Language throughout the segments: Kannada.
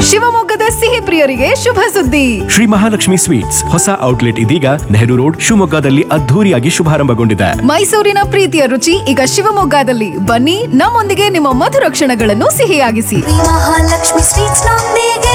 ಶಿವಮೊಗ್ಗದ ಸಿಹಿ ಪ್ರಿಯರಿಗೆ ಶುಭ ಸುದ್ದಿ ಶ್ರೀ ಮಹಾಲಕ್ಷ್ಮಿ ಸ್ವೀಟ್ಸ್ ಹೊಸ ಔಟ್ಲೆಟ್ ಇದೀಗ ನೆಹರು ರೋಡ್ ಶಿವಮೊಗ್ಗದಲ್ಲಿ ಅದ್ಧೂರಿಯಾಗಿ ಶುಭಾರಂಭಗೊಂಡಿದೆ ಮೈಸೂರಿನ ಪ್ರೀತಿಯ ರುಚಿ ಈಗ ಶಿವಮೊಗ್ಗದಲ್ಲಿ ಬನ್ನಿ ನಮ್ಮೊಂದಿಗೆ ನಿಮ್ಮ ಮಧುರ ಕ್ಷಣಗಳನ್ನು ಸಿಹಿಯಾಗಿಸಿ ಮಹಾಲಕ್ಷ್ಮಿ ಸ್ವೀಟ್ಸ್ ನೊಂದಿಗೆ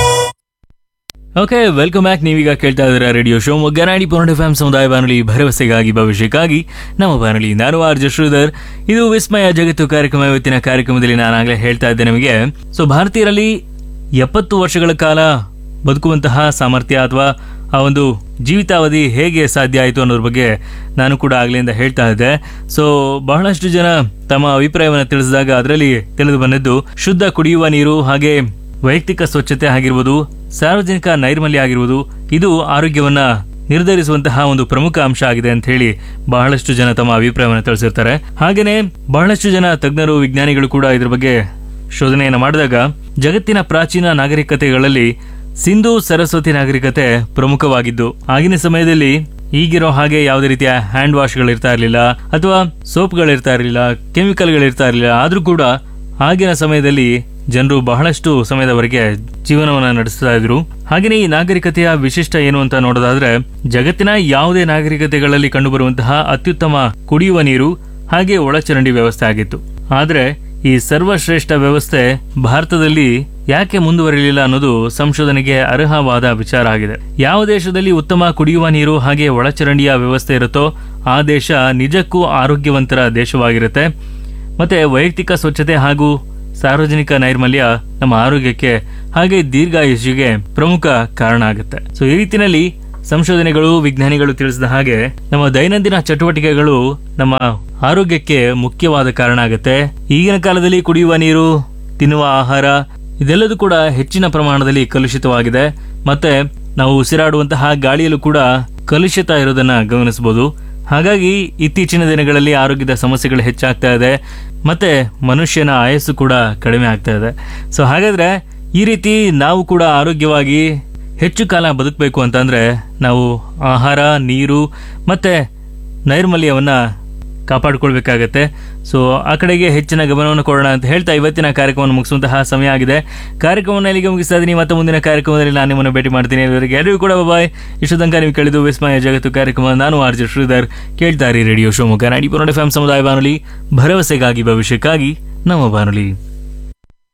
ಓಕೆ ವೆಲ್ಕಮ್ ಬ್ಯಾಕ್ ನೀವೀಗ ಕೇಳ್ತಾ ಇದ್ದೀರಾ ರೇಡಿಯೋ ಶಿವಮೊಗ್ಗ ನಾಡಿ ಪೌಂಡ್ ಎಫ್ ಸಮುದಾಯ ಬಾನುಲಿ ಭರವಸೆಗಾಗಿ ಭವಿಷ್ಯಕ್ಕಾಗಿ ನಮ್ಮ ಬಾನುಲಿ ನಾನು ಆರ್ ಜೆ ಶ್ರೀಧರ್ ಇದು ವಿಸ್ಮಯ ಜಗತ್ತು ಕಾರ್ಯಕ್ರಮ ಇವತ್ತಿನ ಕಾರ್ಯಕ್ರಮದಲ್ಲಿ ನಾನಾಗಲೇ ಹೇಳ್ತಾ ಇದ್ದೆ ನಿಮಗೆ ಸೊ ಭಾರತೀಯರಲ್ಲಿ ಎಪ್ಪತ್ತು ವರ್ಷಗಳ ಕಾಲ ಬದುಕುವಂತಹ ಸಾಮರ್ಥ್ಯ ಅಥವಾ ಆ ಒಂದು ಜೀವಿತಾವಧಿ ಹೇಗೆ ಸಾಧ್ಯ ಆಯಿತು ಅನ್ನೋದ್ರ ಬಗ್ಗೆ ನಾನು ಕೂಡ ಆಗ್ಲಿಂದ ಹೇಳ್ತಾ ಇದ್ದೆ ಸೊ ಬಹಳಷ್ಟು ಜನ ತಮ್ಮ ಅಭಿಪ್ರಾಯವನ್ನು ತಿಳಿಸಿದಾಗ ಅದರಲ್ಲಿ ತಿಳಿದು ಬಂದದ್ದು ಶುದ್ಧ ಕುಡಿಯುವ ನೀರು ಹಾಗೆ ವೈಯಕ್ತಿಕ ಸ್ವಚ್ಛತೆ ಆಗಿರ್ಬೋದು ಸಾರ್ವಜನಿಕ ನೈರ್ಮಲ್ಯ ಆಗಿರ್ಬೋದು ಇದು ಆರೋಗ್ಯವನ್ನ ನಿರ್ಧರಿಸುವಂತಹ ಒಂದು ಪ್ರಮುಖ ಅಂಶ ಆಗಿದೆ ಅಂತ ಹೇಳಿ ಬಹಳಷ್ಟು ಜನ ತಮ್ಮ ಅಭಿಪ್ರಾಯವನ್ನು ತಿಳಿಸಿರ್ತಾರೆ ಹಾಗೇನೆ ಬಹಳಷ್ಟು ಜನ ತಜ್ಞರು ವಿಜ್ಞಾನಿಗಳು ಕೂಡ ಇದ್ರ ಬಗ್ಗೆ ಶೋಧನೆಯನ್ನು ಮಾಡಿದಾಗ ಜಗತ್ತಿನ ಪ್ರಾಚೀನ ನಾಗರಿಕತೆಗಳಲ್ಲಿ ಸಿಂಧು ಸರಸ್ವತಿ ನಾಗರಿಕತೆ ಪ್ರಮುಖವಾಗಿದ್ದು ಆಗಿನ ಸಮಯದಲ್ಲಿ ಈಗಿರೋ ಹಾಗೆ ಯಾವುದೇ ರೀತಿಯ ಹ್ಯಾಂಡ್ ವಾಶ್ಗಳಿರ್ತಾ ಇರಲಿಲ್ಲ ಅಥವಾ ಸೋಪ್ಗಳಿರ್ತಾ ಇರಲಿಲ್ಲ ಕೆಮಿಕಲ್ಗಳಿರ್ತಾ ಇರಲಿಲ್ಲ ಆದ್ರೂ ಕೂಡ ಆಗಿನ ಸಮಯದಲ್ಲಿ ಜನರು ಬಹಳಷ್ಟು ಸಮಯದವರೆಗೆ ಜೀವನವನ್ನ ನಡೆಸ್ತಾ ಇದ್ರು ಹಾಗೆಯೇ ಈ ನಾಗರಿಕತೆಯ ವಿಶಿಷ್ಟ ಏನು ಅಂತ ನೋಡೋದಾದ್ರೆ ಜಗತ್ತಿನ ಯಾವುದೇ ನಾಗರಿಕತೆಗಳಲ್ಲಿ ಕಂಡುಬರುವಂತಹ ಅತ್ಯುತ್ತಮ ಕುಡಿಯುವ ನೀರು ಹಾಗೆ ಒಳಚರಂಡಿ ವ್ಯವಸ್ಥೆ ಆಗಿತ್ತು ಆದ್ರೆ ಈ ಸರ್ವಶ್ರೇಷ್ಠ ವ್ಯವಸ್ಥೆ ಭಾರತದಲ್ಲಿ ಯಾಕೆ ಮುಂದುವರಿಲಿಲ್ಲ ಅನ್ನೋದು ಸಂಶೋಧನೆಗೆ ಅರ್ಹವಾದ ವಿಚಾರ ಆಗಿದೆ ಯಾವ ದೇಶದಲ್ಲಿ ಉತ್ತಮ ಕುಡಿಯುವ ನೀರು ಹಾಗೆ ಒಳಚರಂಡಿಯ ವ್ಯವಸ್ಥೆ ಇರುತ್ತೋ ಆ ದೇಶ ನಿಜಕ್ಕೂ ಆರೋಗ್ಯವಂತರ ದೇಶವಾಗಿರುತ್ತೆ ಮತ್ತೆ ವೈಯಕ್ತಿಕ ಸ್ವಚ್ಛತೆ ಹಾಗೂ ಸಾರ್ವಜನಿಕ ನೈರ್ಮಲ್ಯ ನಮ್ಮ ಆರೋಗ್ಯಕ್ಕೆ ಹಾಗೆ ದೀರ್ಘಾಯುಷಿಗೆ ಪ್ರಮುಖ ಕಾರಣ ಆಗುತ್ತೆ ಸೊ ಈ ರೀತಿನಲ್ಲಿ ಸಂಶೋಧನೆಗಳು ವಿಜ್ಞಾನಿಗಳು ತಿಳಿಸಿದ ಹಾಗೆ ನಮ್ಮ ದೈನಂದಿನ ಚಟುವಟಿಕೆಗಳು ನಮ್ಮ ಆರೋಗ್ಯಕ್ಕೆ ಮುಖ್ಯವಾದ ಕಾರಣ ಆಗುತ್ತೆ ಈಗಿನ ಕಾಲದಲ್ಲಿ ಕುಡಿಯುವ ನೀರು ತಿನ್ನುವ ಆಹಾರ ಇದೆಲ್ಲದೂ ಕೂಡ ಹೆಚ್ಚಿನ ಪ್ರಮಾಣದಲ್ಲಿ ಕಲುಷಿತವಾಗಿದೆ ಮತ್ತೆ ನಾವು ಉಸಿರಾಡುವಂತಹ ಗಾಳಿಯಲ್ಲೂ ಕೂಡ ಕಲುಷಿತ ಇರೋದನ್ನ ಗಮನಿಸಬಹುದು ಹಾಗಾಗಿ ಇತ್ತೀಚಿನ ದಿನಗಳಲ್ಲಿ ಆರೋಗ್ಯದ ಸಮಸ್ಯೆಗಳು ಹೆಚ್ಚಾಗ್ತಾ ಇದೆ ಮತ್ತೆ ಮನುಷ್ಯನ ಆಯಸ್ಸು ಕೂಡ ಕಡಿಮೆ ಆಗ್ತಾ ಇದೆ ಸೊ ಹಾಗಾದ್ರೆ ಈ ರೀತಿ ನಾವು ಕೂಡ ಆರೋಗ್ಯವಾಗಿ ಹೆಚ್ಚು ಕಾಲ ಬದುಕಬೇಕು ಅಂತಂದ್ರೆ ನಾವು ಆಹಾರ ನೀರು ಮತ್ತೆ ನೈರ್ಮಲ್ಯವನ್ನ ಕಾಪಾಡಿಕೊಳ್ಬೇಕಾಗತ್ತೆ ಸೊ ಆ ಕಡೆಗೆ ಹೆಚ್ಚಿನ ಗಮನವನ್ನು ಕೊಡೋಣ ಅಂತ ಹೇಳ್ತಾ ಇವತ್ತಿನ ಕಾರ್ಯಕ್ರಮವನ್ನು ಮುಗಿಸುವಂತಹ ಸಮಯ ಆಗಿದೆ ಕಾರ್ಯಕ್ರಮವನ್ನು ಇಲ್ಲಿಗೆ ಮುಗಿಸ್ತಾ ಇದ್ದೀನಿ ಮತ್ತೆ ಮುಂದಿನ ಕಾರ್ಯಕ್ರಮದಲ್ಲಿ ನಾನು ನಿಮ್ಮನ್ನು ಭೇಟಿ ಮಾಡ್ತೀನಿ ಇವರಿಗೆ ಎಲ್ಲರಿಗೂ ಕೂಡ ಬಾಯ್ ಇಷ್ಟು ತನಕ ನೀವು ಕೇಳಿದ್ದು ವಿಸ್ಮಯ ಜಗತ್ತು ಕಾರ್ಯಕ್ರಮ ನಾನು ಆರ್ ಜೆ ಶ್ರೀಧರ್ ಕೇಳ್ತಾ ಇರಿ ರೇಡಿಯೋ ಶಿವಮೊಗ್ಗ ನಾಡಿ ಪುನಡೆ ಫ್ಯಾಮ್ ಸಮುದಾಯ ಬಾನುಲಿ ಭರವಸೆಗಾಗಿ ಭವಿಷ್ಯಕ್ಕಾಗಿ ನಮ್ಮ ಬಾನುಲಿ